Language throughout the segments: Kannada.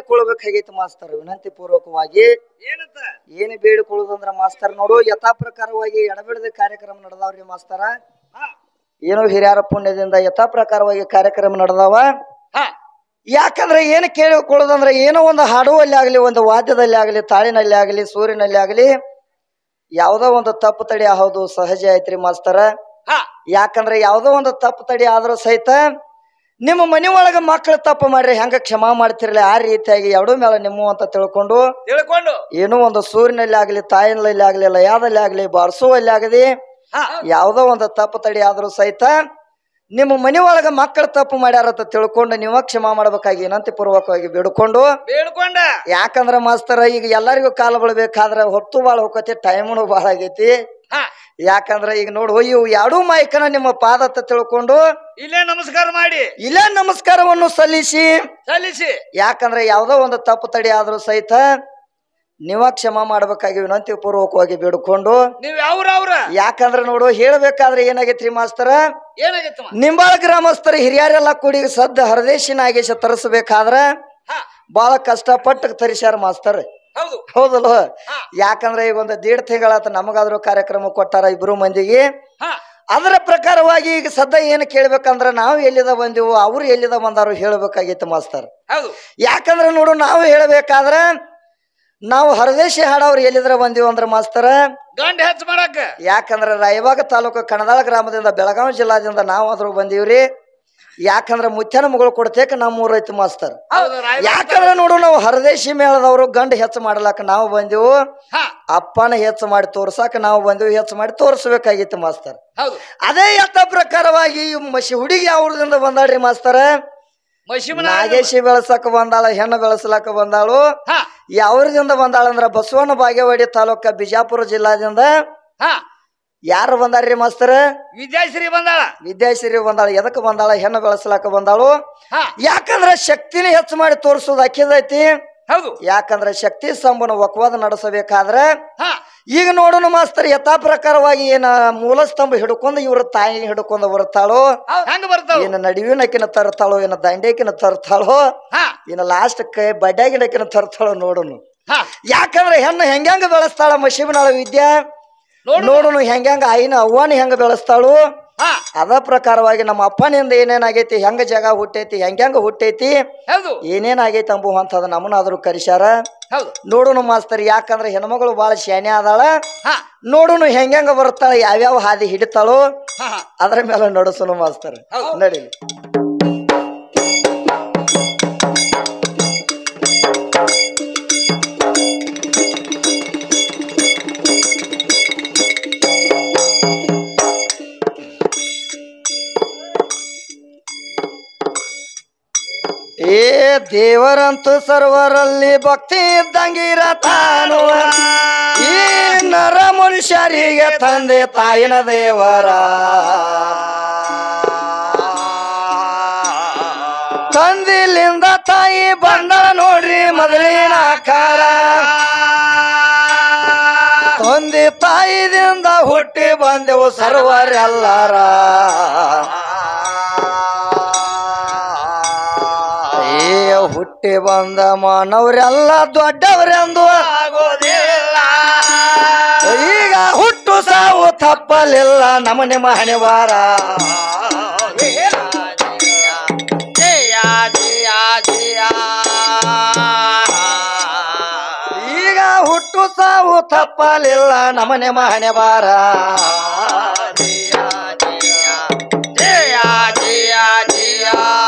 ಬೇಡಿಕೊಳ್ಳಬೇಕಾಗೈತಿ ಮಾಸ್ತರ್ ವಿನಂತಿ ಪೂರ್ವಕವಾಗಿ ಏನಂತ ಏನು ಬೇಡಿಕೊಳ್ಳೋದಂದ್ರ ಮಾಸ್ತರ್ ನೋಡು ಯಥಾ ಪ್ರಕಾರವಾಗಿ ಎಡಬಿಡದ ಕಾರ್ಯಕ್ರಮ ನಡೆದಾವ್ರಿ ಮಾಸ್ತರ ಹಾ ಏನೋ ಹಿರಿಯರ ಪುಣ್ಯದಿಂದ ಯಥಾ ಪ್ರಕಾರವಾಗಿ ಕಾರ್ಯಕ್ರಮ ನಡೆದಾವ ಹಾ ಯಾಕಂದ್ರೆ ಏನು ಕೇಳಿಕೊಳ್ಳೋದಂದ್ರೆ ಏನೋ ಒಂದು ಹಾಡುವಲ್ಲಿ ಆಗಲಿ ಒಂದು ವಾದ್ಯದಲ್ಲಿ ಆಗಲಿ ತಾಳಿನಲ್ಲಿ ಆಗಲಿ ಸೂರಿನಲ್ಲಿ ಆಗಲಿ ಯಾವುದೋ ಒಂದು ತಪ್ಪು ತಡಿ ಹೌದು ಸಹಜ ಐತ್ರಿ ಮಾಸ್ತರ ಹಾ ಯಾಕಂದ್ರೆ ಯಾವುದೋ ಒಂದು ತಪ್ಪು ತಡಿ ಆದ್ರೂ ಸಹಿತ ನಿಮ್ಮ ಮನೆ ಒಳಗ ಮಕ್ಕಳು ತಪ್ಪು ಮಾಡ್ರಿ ಹೆಂಗ ಕ್ಷಮಾ ಮಾಡ್ತಿರಲ್ಲ ಆ ರೀತಿಯಾಗಿ ಎರಡೂ ಮೇಲೆ ನಿಮ್ಮ ಅಂತ ತಿಳ್ಕೊಂಡು ತಿಳ್ಕೊಂಡು ಏನೋ ಒಂದು ಸೂರಿನಲ್ಲಿ ಆಗಲಿ ತಾಯಿನಲ್ಲಿ ಆಗಲಿ ಲಯಾದಲ್ಲಿ ಆಗಲಿ ಬಾರಿಸುವಲ್ಲಿ ಆಗಲಿ ಹಾ ಯಾವುದೋ ಒಂದು ತಪ್ಪು ತಡಿ ಆದ್ರೂ ಸಹಿತ ನಿಮ್ಮ ಮನೆ ಒಳಗ ಮಕ್ಕಳು ತಪ್ಪು ಮಾಡ್ಯಾರ ಅಂತ ತಿಳ್ಕೊಂಡು ನೀವ ಕ್ಷಮಾ ಮಾಡ್ಬೇಕಾಗಿ ವಿನಂತಿ ಪೂರ್ವಕವಾಗಿ ಬೇಡ್ಕೊಂಡು ಬೇಡ್ಕೊಂಡ ಯಾಕಂದ್ರ ಮಾಸ್ತರ ಈಗ ಎಲ್ಲರಿಗೂ ಕಾಲ ಬಿಡ್ಬೇಕಾದ್ರೆ ಹೊತ್ತು ಭಾಳ ಹೋಗತಿ ಟೈಮ್ನು ಭಾಳ ಆಗೈತಿ ಹಾ ಯಾಕಂದ್ರ ಈಗ ನೋಡು ಇವು ಎರಡೂ ಮಾಯ್ಕನ ನಿಮ್ಮ ಪಾದ ಅಂತ ತಿಳ್ಕೊಂಡು ಇಲ್ಲೇ ನಮಸ್ಕಾರ ಮಾಡಿ ಇಲ್ಲೇ ನಮಸ್ಕಾರವನ್ನು ಸಲ್ಲಿಸಿ ಸಲ್ಲಿಸಿ ಯಾಕಂದ್ರೆ ಯಾವುದೋ ಒಂದು ತಪ್ಪು ತಡಿ ಆದ್ರೂ ಸಹಿತ ನೀವ ಕ್ಷಮಾ ಮಾಡ್ಬೇಕಾಗಿ ವಿನಂತಿ ಪೂರ್ವಕವಾಗಿ ಬೇಡ್ಕೊಂಡು ನೀವ್ ಯಾವ್ರ ಅವ್ರ ಯಾಕಂದ್ರೆ ನೋಡು ಹೇಳ್ಬೇಕಾದ್ರೆ ಏನಾಗೈತ್ರಿ ಮಾಸ್ತರ ಏನಾಗೈತಮ್ಮ ನಿಂಬಾಳ ಗ್ರಾಮಸ್ಥರು ಹಿರಿಯರೆಲ್ಲ ಕೂಡಿ ಸದ್ದ ಹರದೇಶಿ ನಾಗೇಶ ತರಿಸ್ಬೇಕಾದ್ರ ಹಾ ಬಹಳ ಕಷ್ಟಪಟ್ಟು ತರಿಸ್ಯಾರ ಮಾಸ್ತರ್ ಹೌದು ಹೌದಲ್ವ ಹಾ ಯಾಕಂದ್ರೆ ಈಗ ಒಂದು ದೀಡ್ ತಿಂಗಳಾತ ನಮಗಾದ್ರೂ ಕಾರ್ಯಕ್ರಮ ಕೊಟ್ಟಾರ ಇಬ್ರು ಮಂದಿಗೆ ಹಾ ಅದರ ಪ್ರಕಾರವಾಗಿ ಈಗ ಸದ್ದ ಏನು ಕೇಳ್ಬೇಕಂದ್ರ ನಾವು ಎಲ್ಲಿದ ಬಂದೆವು ಅವ್ರು ಎಲ್ಲಿದ ಬಂದಾರು ಹೇಳ್ಬೇಕಾಗಿತ್ತು ಮಾಸ್ತರ್ ಹೌದು ಯಾಕಂದ್ರೆ ನೋಡು ನಾವು ಹೇಳ್ಬೇಕಾದ್ರ ನಾವು ಹರದೇಶಿ ಹಾಡವ್ರು ಎಲ್ಲಿದ್ರ ಬಂದೀವಿ ಅಂದ್ರ ಮಾಸ್ತರ ಗಂಡ ಹೆಚ್ಚ ಮಾಡಕ ಯಾಕಂದ್ರೆ ರಾಯಬಾಗ ತಾಲೂಕು ಕಣದಾಳ ಗ್ರಾಮದಿಂದ ಬೆಳಗಾವಿ ಜಿಲ್ಲಾದಿಂದ ನಾವು ಅದ್ರ ಬಂದೀವ್ರಿ ಯಾಕಂದ್ರೆ ಮುತ್ಯನ ಮಗಳು ಕೊಡ್ತೇಕ ನಮ್ಮ ಊರ್ ಐತಿ ಮಾಸ್ತರ್ ಹೌದು ರಾಯಬಾಗ ಯಾಕಂದ್ರೆ ನೋಡು ನಾವು ಹರದೇಶಿ ಮೇಳದವರು ಗಂಡು ಹೆಚ್ಚು ಮಾಡ್ಲಾಕ ನಾವು ಬಂದೆವು ಹಾ ಅಪ್ಪನ ಹೆಚ್ಚು ಮಾಡಿ ತೋರ್ಸಾಕ ನಾವು ಬಂದೆವು ಹೆಚ್ಚು ಮಾಡಿ ತೋರಿಸ್ಬೇಕಾಗಿತ್ತು ಮಾಸ್ತರ್ ಹೌದು ಅದೇ ಯಥ ಪ್ರಕಾರವಾಗಿ ಈ ಮಸಿ ಹುಡುಗಿ ಯಾವ್ರದಿಂದ ಬಂದಾಳ್ರಿ ಮಾಸ್ತರ ಮಶಿಮನ ನಾಗೇಶಿ ಬೆಳಸಕ ಬಂದಾಳ ಹೆಣ್ಣು ಬೆಳೆಸ್ಲಾಕ ಬಂದಾಳು ಹಾ ಯಾವ್ರದಿಂದ ಬಂದಾಳಂದ್ರ ಬಸವಣ್ಣ ಬಾಗೇವಾಡಿ ತಾಲೂಕ ಬಿಜಾಪುರ ಜಿಲ್ಲಾದಿಂದ ಹಾ ಯಾರು ಬಂದಾರ್ರಿ ಮಾಸ್ತರ ವಿದ್ಯಾಶ್ರೀ ಬಂದಾಳ ವಿದ್ಯಾಶ್ರೀ ಬಂದಾಳ ಎದಕ್ ಬಂದಾಳ ಹೆಣ್ಣು ಬೆಳೆಸ್ಲಾಕ ಬಂದಾಳು ಹಾ ಯಾಕಂದ್ರ ಶಕ್ತಿನ ಹೆಚ್ಚು ಮಾಡಿ ತೋರಿಸೋದು ಅಕ್ಕಿದೈತಿ ಹೌದು ಯಾಕಂದ್ರ ಶಕ್ತಿ ಸ್ತಂಭನ ಒಕ್ವಾದ ನಡೆಸಬೇಕಾದ್ರ ಹಾ ಈಗ ನೋಡೋಣ ಮಾಸ್ತರ್ ಯಥಾ ಪ್ರಕಾರವಾಗಿ ಏನ ಮೂಲ ಸ್ತಂಭ ಹಿಡ್ಕೊಂಡು ಇವ್ರ ತಾಯಿ ಹಿಡ್ಕೊಂಡು ಬರ್ತಾಳೋ ಹೌದ್ ಹೆಂಗ ಬರ್ತಾವ ಏನ ನಡುವಿನಕಿನ ತರ್ತಾಳೋ ಏನ ದಂಡೆಕಿನ ತರ್ತಾಳೋ ಹಾ ಇನ್ನು ಲಾಸ್ಟ್ ಕೈ ಬಡ್ಯಾಗಿನಕಿನ ತರ್ತಾಳೋ ನೋಡೋಣ ಹಾ ಯಾಕಂದ್ರೆ ಹೆಣ್ಣು ಹೆಂಗ್ಯಾಂಗ ಬೆಳೆಸ್ತಾಳ ಮಶಿಬನಾಳ ವಿದ್ಯಾ ನೋಡು ನೋಡೋಣ ಹೆಂಗ್ಯಾಂಗ ಆಯಿನ ಅವ್ವನ ಹೆಂಗ ಬೆಳೆಸ್ತಾಳು ಹಾ ಅದ ಪ್ರಕಾರವಾಗಿ ನಮ್ಮ ಅಪ್ಪನಿಂದ ಏನೇನಾಗೈತಿ ಹೆಂಗ ಜಾಗ ಹುಟ್ಟೈತಿ ಹೆಂಗ್ಯಾಂಗ ಹುಟ್ಟೈತಿ ಹೌದು ಏನೇನಾಗೈತಿ ಅಂಬುವಂಥದ್ದು ನಮ್ಮನ್ನಾದ್ರೂ ಕರಿಸ್ಯಾರ ಹೌದು ನೋಡೋಣ ಮಾಸ್ತರ್ ಯಾಕಂದ್ರೆ ಹೆಣ್ಮಗಳು ಭಾಳ ಶಾನೆ ಆದಾಳ ಹಾ ನೋಡೋಣ ಹೆಂಗ್ಯಾಂಗ ಬರ್ತಾಳ ಯಾವ್ಯಾವ ಹಾದಿ ಹಿಡಿತಾಳೋ ಹಾ ಹಾ ಅದ್ರ ಮೇಲೆ ನಡೆಸೋಣ ಮಾಸ್ತರ್ ಹೌದು. ನಡೀಲಿ ಏ ದೇವರಂತೂ ಸರ್ವರಲ್ಲಿ ಭಕ್ತಿ ಇದ್ದಂಗಿರತಾನು ಈ ನರ ಮನುಷ್ಯರಿಗೆ ತಂದೆ ತಾಯಿನ ದೇವರ ತಂದಿಲಿಂದ ತಾಯಿ ಬಂದ ನೋಡ್ರಿ ಮೊದಲಿನ ಆಕಾರ ತಂದೆ ತಾಯಿದಿಂದ ಹುಟ್ಟಿ ಬಂದೆವು ಸರ್ವರೆಲ್ಲರ ಏ ಹುಟ್ಟಿ ಬಂದ ಮಾನವರೆಲ್ಲ ದೊಡ್ಡವರೆಂದು ಆಗೋದಿಲ್ಲ ಈಗ ಹುಟ್ಟು ಸಾವು ತಪ್ಪಲಿಲ್ಲ ನಮ್ಮ ನಿಮ್ಮ ಹಣೆವಾರ ಜಯ ಜಯ ಜಯ ಈಗ ಹುಟ್ಟು ಸಾವು ತಪ್ಪಲಿಲ್ಲ ನಮ್ಮ ನಿಮ್ಮ ಹಣೆವಾರ ಜಯ ಜಯ ಜಯ ಜಯ ಜಯ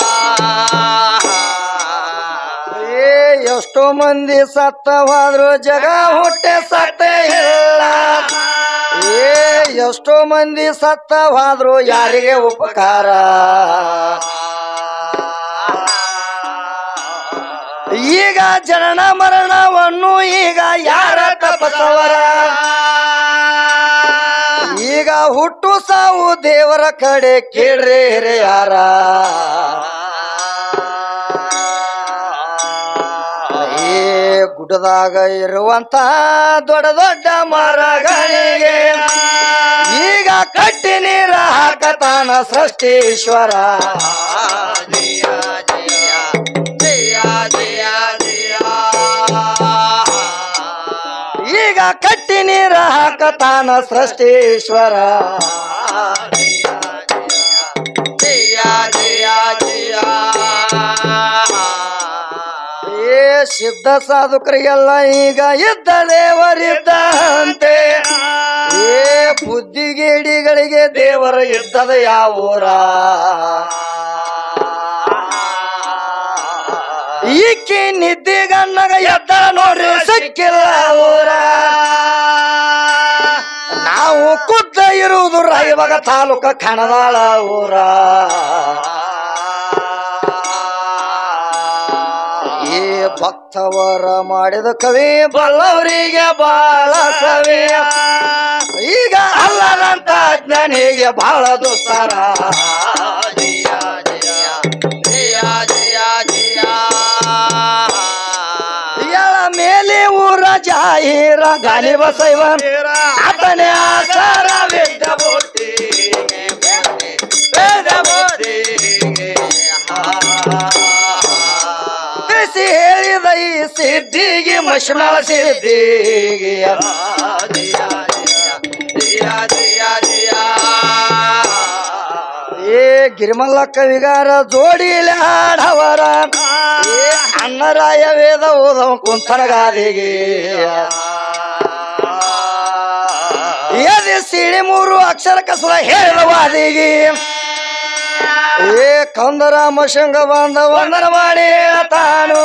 ಏ ಎಷ್ಟೋ ಮಂದಿ ಸತ್ತವಾದ್ರು ಜಗ ಹುಟ್ಟೆ ಸತ್ತೇ ಇಲ್ಲ ಏ ಎಷ್ಟೋ ಮಂದಿ ಸತ್ತವಾದ್ರು ಯಾರಿಗೆ ಉಪಕಾರ ಈಗ ಜನನ ಮರಣವನ್ನು ಈಗ ಯಾರ ತಪಸವರ ಈಗ ಹುಟ್ಟು ಸಾವು ದೇವರ ಕಡೆ ಕೇಳ್ರಿ ಹಿರಿಯಾರ ಏ ಗುಡ್ಡದಾಗ ಇರುವಂತ ದೊಡ್ಡ ದೊಡ್ಡ ಮರಗಳಿಗೆ ಈಗ ಕಟ್ಟಿ ನೀರ ಹಾಕತಾನ ಸೃಷ್ಟೀಶ್ವರ ಜಯ ಜಯ ಜಯ ಜಯ ಜಯ ಕಟ್ಟಿ ನೀರ ಹಾಕತಾನ ಸೃಷ್ಟೀಶ್ವರ ಜಯ ಜಯ ಜಯ ಏ ಸಿದ್ಧ ಸಾಧುಕರಿಗೆಲ್ಲ ಈಗ ಇದ್ದ ದೇವರಿದ್ದಂತೆ ಏ ಬುದ್ಧಿಗೇಡಿಗಳಿಗೆ ದೇವರ ಇದ್ದದ ಯಾವೂರ ಈಕಿ ನಿದ್ದಿಗಣ್ಣಗ ಎದ್ದ ನೋಡ್ರಿ ಸಿಕ್ಕಿಲ್ಲ ಊರ ನಾವು ಕುದ್ದ ಇರುವುದು ರಾಯವಾಗ ತಾಲೂಕ ಕಣದಾಳ ಊರ ಈ ಭಕ್ತವರ ಮಾಡಿದ ಕವಿ ಬಲ್ಲವರಿಗೆ ಬಾಳ ಸವಿ ಈಗ ಅಲ್ಲದಂತ ಜ್ಞಾನಿಗೆ ಬಹಳ ದುಸ್ತರ ಜಯ ಜಯ ಜಯ ಜಯ ಜಯ ಎಳ ಮೇಲೆ ಊರ ಜಾಹೀರ ಗಾಲಿ ಬಸೈವ ಆತನೇ ಆಸಾರ ವೇದ ಬುದ್ಧಿ ವೇದ ಬುದ್ಧಿ ತಿಳಿಸಿ ಹೇಳಿದ ಈ ಸಿದ್ಧಿಗೆ ಮಶ್ಮಾಳ ಸಿದ್ಧಿಗೆ ಜಯ ಜಯ ಜಯ ಜಯ ಏ ಗಿರಿಮಲ್ಲ ಕವಿಗಾರ ಜೋಡಿಲೆ ಹಾಡವರ ಏ ಅನ್ನರಾಯ ವೇದ ಓದವ ಕುಂತನಗಾದಿಗೆ ಎದೆ ಸಿಳಿ ಮೂರು ಅಕ್ಷರ ಕಸರ ಹೇಳಿದ ವಾದಿಗೆ ಏ ಕಂದರಾಮ ಶಂಗ ಬಂದ ವಂದನ ಮಾಡಿ ತಾನು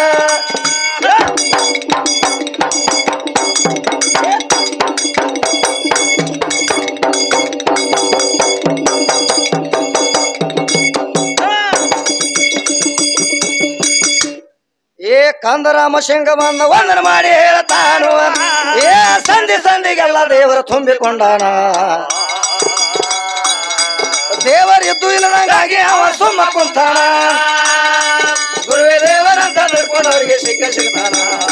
ಏ ಕಂದರಾಮ ಶಂಗ ಬಂದ ವಂದನ ಮಾಡಿ ಹೇಳ್ತಾನು ಏ ಸಂಧಿ ಸಂಧಿಗೆಲ್ಲ ದೇವರ ತುಂಬಿಕೊಂಡಾನ ದೇವರ ಎದ್ದು ಇಲ್ಲದಂಗಾಗಿ ಅವ ಸುಮ್ಮ ಕುಂತಾನ ಗುರುವೇ ದೇವರಂತ ನಡ್ಕೊಂಡವ್ರಿಗೆ ಸಿಕ್ಕ ಸಿಗ್ತಾನ